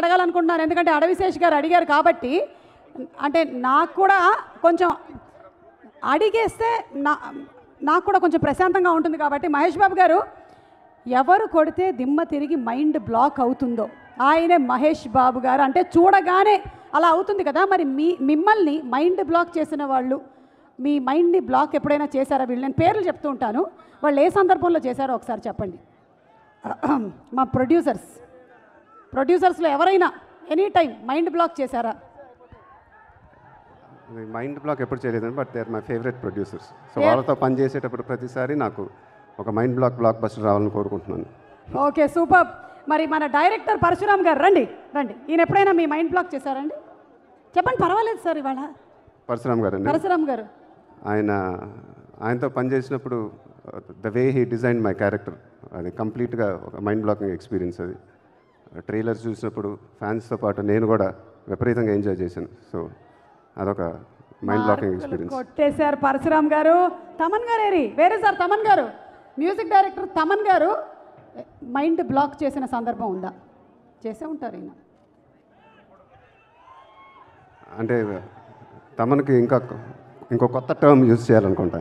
అడగాలనుకుంటున్నాను ఎందుకంటే అడవిశేష్ గారు అడిగారు కాబట్టి అంటే నాకు కూడా కొంచెం అడిగేస్తే నా నాకు కూడా కొంచెం ప్రశాంతంగా ఉంటుంది కాబట్టి మహేష్ బాబు గారు ఎవరు కొడితే దిమ్మ తిరిగి మైండ్ బ్లాక్ అవుతుందో ఆయనే మహేష్ బాబు గారు అంటే చూడగానే అలా అవుతుంది కదా మరి మీ మిమ్మల్ని మైండ్ బ్లాక్ చేసిన వాళ్ళు మీ మైండ్ని బ్లాక్ ఎప్పుడైనా చేశారా వీళ్ళు నేను పేర్లు చెప్తూ ఉంటాను వాళ్ళు ఏ సందర్భంలో చేశారో ఒకసారి చెప్పండి మా ప్రొడ్యూసర్స్ ప్రొడ్యూసర్స్లో ఎవరైనా ఎనీ టైం మైండ్ బ్లాక్ చేశారా మైండ్ బ్లాక్ ఎప్పుడు చేయలేదండి but they are my favourite producers so వాళ్ళతో పని చేసేటప్పుడు ప్రతిసారి నాకు ఒక మైండ్ బ్లాక్ బ్లాక్ బస్టర్ రావాలని కోరుకుంటున్నాను ఓకే సూపర్ మరి మన డైరెక్టర్ పరశురామ్ గారు రండి రండి ఈయన ఎప్పుడైనా మీ మైండ్ బ్లాక్ చేశారండి చెప్పండి పర్వాలేదు సార్ ఇవాళ పరశురామ్ గారండి పరశురామ్ గారు ఆయన ఆయనతో పనిచేసినప్పుడు the way he design my character అది కంప్లీట్గా ఒక మైండ్ బ్లాకింగ్ ఎక్స్పీరియన్స్ అది ట్రైలర్ చూసినప్పుడు ఫ్యాన్స్తో పాటు నేను కూడా విపరీతంగా ఎంజాయ్ చేశాను సో అదొక మైండ్ బ్లాకింగ్ ఎక్స్పీరియన్స్ కొట్టేశారు పరశురామ్ గారు తమన్ గారు ఏరి వేరే సార్ తమన్ గారు మ్యూజిక్ డైరెక్టర్ తమన్ గారు మైండ్ బ్లాక్ చేసిన సందర్భం ఉందా చేసే ఉంటారు ఈయన అంటే తమనికి ఇంకా ఇంకో కొత్త టర్మ్ యూజ్ చేయాలనుకుంటా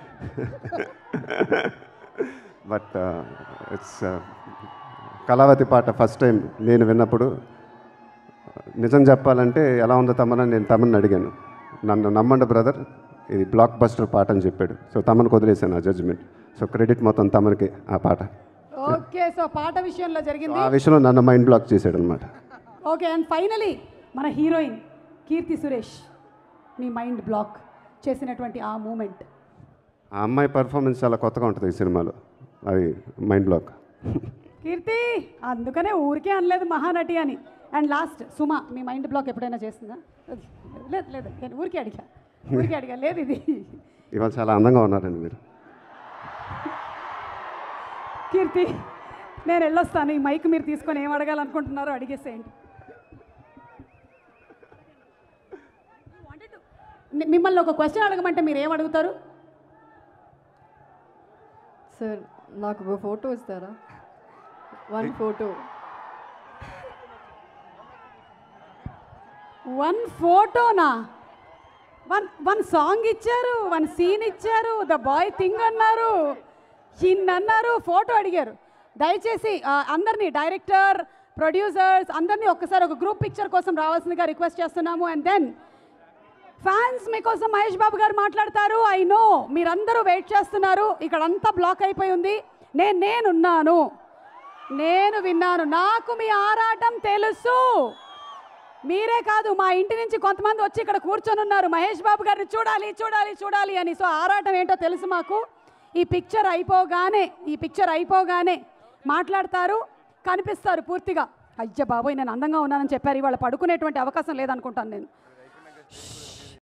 బట్ ఇట్స్ కళావతి పాట ఫస్ట్ టైం నేను విన్నప్పుడు నిజం చెప్పాలంటే ఎలా ఉందో తమనని నేను తమని అడిగాను నన్ను నమ్మండి బ్రదర్ ఇది బ్లాక్ బస్టర్ పాట అని చెప్పాడు సో తమను వదిలేశాను ఆ జడ్జిమెంట్ సో క్రెడిట్ మొత్తం తమనికి ఆ పాట ఓకే సో పాట విషయంలో సో జరిగింది ఆ విషయంలో నన్ను మైండ్ బ్లాక్ చేశాడు అనమాట ఓకే అండ్ ఫైనలీ మన హీరోయిన్ కీర్తి సురేష్ మీ మైండ్ బ్లాక్ చేసినటువంటి ఆ మూమెంట్ ఆ అమ్మాయి పర్ఫార్మెన్స్ చాలా కొత్తగా ఉంటుంది ఈ సినిమాలో అది మైండ్ బ్లాక్ కీర్తి అందుకనే ఊరికే అనలేదు మహానటి అని అండ్ లాస్ట్ సుమ మీ మైండ్ బ్లాక్ ఎప్పుడైనా చేస్తుందా లేదు లేదు నేను ఊరికే అడిగా ఊరికే అడిగా లేదు ఇది ఇవాళ చాలా అందంగా ఉన్నారండి మీరు కీర్తి నేను వెళ్ళొస్తాను ఈ మైక్ మీరు తీసుకొని ఏం అడగాలనుకుంటున్నారో అడిగేసేయండి మి- మిమ్మల్ని ఒక క్వశ్చన్ అడగమంటే మీరు ఏం అడుగుతారు సార్ నాకు ఒక ఫోటో ఇస్తారా వన్ ఫోటో వన్ ఫోటోనా వన్ వన్ సాంగ్ ఇచ్చారు వన్ సీన్ ఇచ్చారు ద బాయ్ థింగ్ అన్నారు హిన్ అన్నారు ఫోటో అడిగారు దయచేసి ఆ, అందరినీ డైరెక్టర్ ప్రొడ్యూసర్స్ అందరినీ ఒక్కసారి ఒక గ్రూప్ పిక్చర్ కోసం రావాల్సిందిగా రిక్వెస్ట్ చేస్తున్నాము అండ్ దెన్ ఫ్యాన్స్ మీకోసం మహేష్ బాబు గారు మాట్లాడతారు ఐ నో మీరందరూ వెయిట్ చేస్తున్నారు ఇక్కడ అంతా బ్లాక్ అయిపోయి ఉంది నేను నేనున్నాను నేను విన్నాను నాకు మీ ఆరాటం తెలుసు మీరే కాదు మా ఇంటి నుంచి కొంతమంది వచ్చి ఇక్కడ కూర్చొని ఉన్నారు మహేష్ బాబు గారిని చూడాలి చూడాలి చూడాలి అని సో ఆరాటం ఏంటో తెలుసు మాకు ఈ పిక్చర్ అయిపోగానే ఈ పిక్చర్ అయిపోగానే మాట్లాడతారు కనిపిస్తారు పూర్తిగా అయ్య బాబోయ్ నేను అందంగా ఉన్నానని చెప్పారు ఇవాళ పడుకునేటువంటి అవకాశం లేదనుకుంటాను నేను